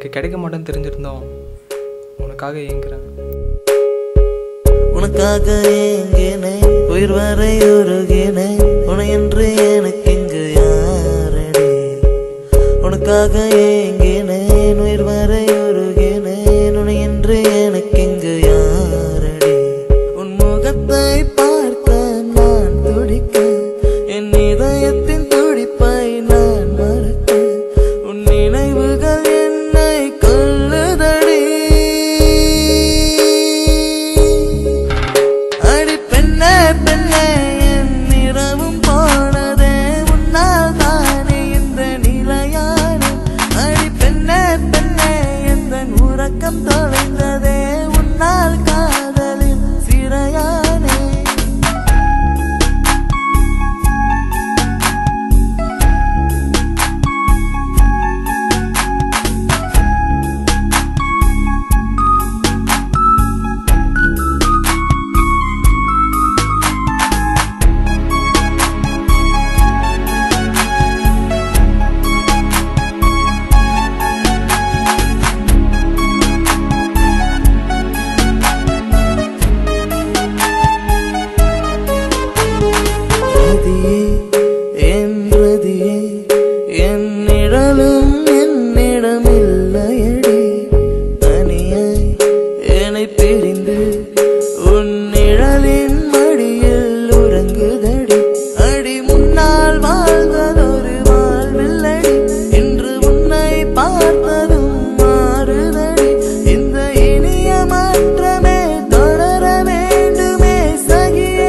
எனக்கு கிடைக்க மாட்டேன்னு தெரிஞ்சிருந்தோம் உனக்காக ஏங்குறேன் உனக்காக ஏங்கினே உயிர் வரை உருகினே உன என்று எனக்கு இங்கு யாரடி உனக்காக ஏங்கினேன் உயிர் வரை உருகினேன் உன என்று எனக்கு இங்கு யாரடி உன் முகத்தை பார்க்க நான் துடிக்க என் இதயத்தின் துடிப்பை நான் மறக்க உன் நினைவுகள் என்னை கொல்லுதடி அடி பெண்ணே பெண்ணே என் நிறமும் போனதே உன்னால் தானே இந்த நிலையான அடி பெண்ணே பெண்ணே எந்த உறக்கம் தொலைந்ததே உன்னால் காதலில் சிறையானே ரதியே என் ரதியே என் நிழலும் என்னிடம் இல்லையடி தனியாய் என்னை பிரிந்து உன் நிழலின் மடியில் உறங்குதடி அடி முன்னால் வாழ்ந்ததொரு வாழ்வில்லடி இன்று உன்னை பார்த்ததும் மாறுதடி இந்த இனிய மாற்றமே தொடர வேண்டுமே சகியே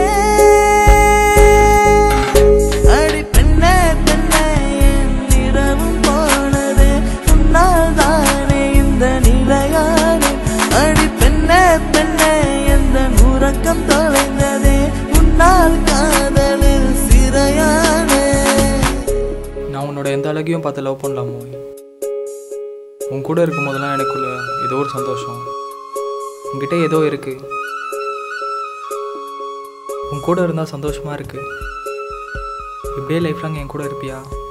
அடி பெண்ணே பெண்ணே என் இரவும் போனதே உன்னால் தானே இந்த நிலையானே அடி பெண்ணே பெண்ணே எந்த உறக்கம் தொலைந்ததே உன்னால் காதலில் சிறையானே நான் உன்னோட எந்த அழகையும் பார்த்து லவ் பண்ணலாமோ உன் கூட இருக்கும் போதெல்லாம் எனக்குள்ள ஏதோ ஒரு சந்தோஷம் உன்கிட்ட ஏதோ இருக்கு உன் கூட இருந்தால் சந்தோஷமா இருக்கு இப்படியே லைஃப் லாங் என் கூட இருப்பியா